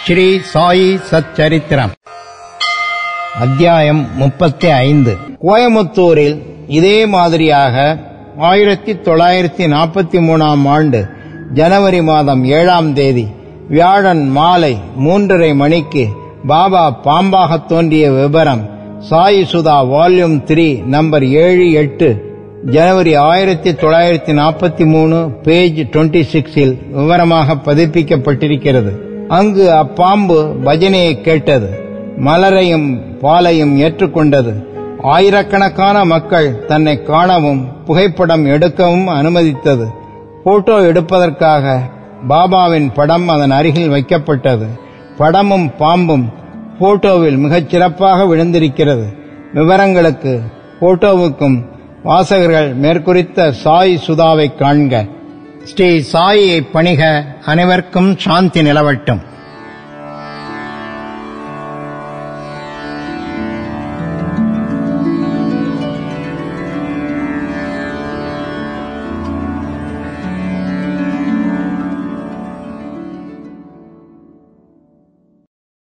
ஸ்ரீ சாயி சச்சரித்திரம் அத்தியாயம் முப்பத்தி ஐந்து கோயமுத்தூரில் இதே மாதிரியாக ஆயிரத்தி தொள்ளாயிரத்தி நாற்பத்தி மூணாம் ஆண்டு ஜனவரி மாதம் ஏழாம் தேதி வியாழன் மாலை மூன்றரை மணிக்கு பாபா பாம்பாக தோன்றிய விவரம் Sai Sudha volume three number ஏழு எட்டு ஜனவரி ஆயிரத்தி தொள்ளாயிரத்தி நாற்பத்தி மூணு பேஜ் டுவெண்ட்டி சிக்ஸில் விவரமாக பதிப்பிக்கப்பட்டிருக்கிறது அங்கு அப்பாம்பு பஜனையை கேட்டது மலரையும் பாலையும் ஏற்றுக்கொண்டது ஆயிரக்கணக்கான மக்கள் தன்னை காணவும் புகைப்படம் எடுக்கவும் அனுமதித்தது போட்டோ எடுப்பதற்காக பாபாவின் படம் அதன் அருகில் வைக்கப்பட்டது படமும் பாம்பும் போட்டோவில் மிகச் சிறப்பாக விழுந்திருக்கிறது விவரங்களுக்கு போட்டோவுக்கும் வாசகர்கள் மேற்குறித்த சாய் சுதாவை காண்க ஸ்ரீ சாயியை பணிக அனைவருக்கும் சாந்தி நிலவட்டும்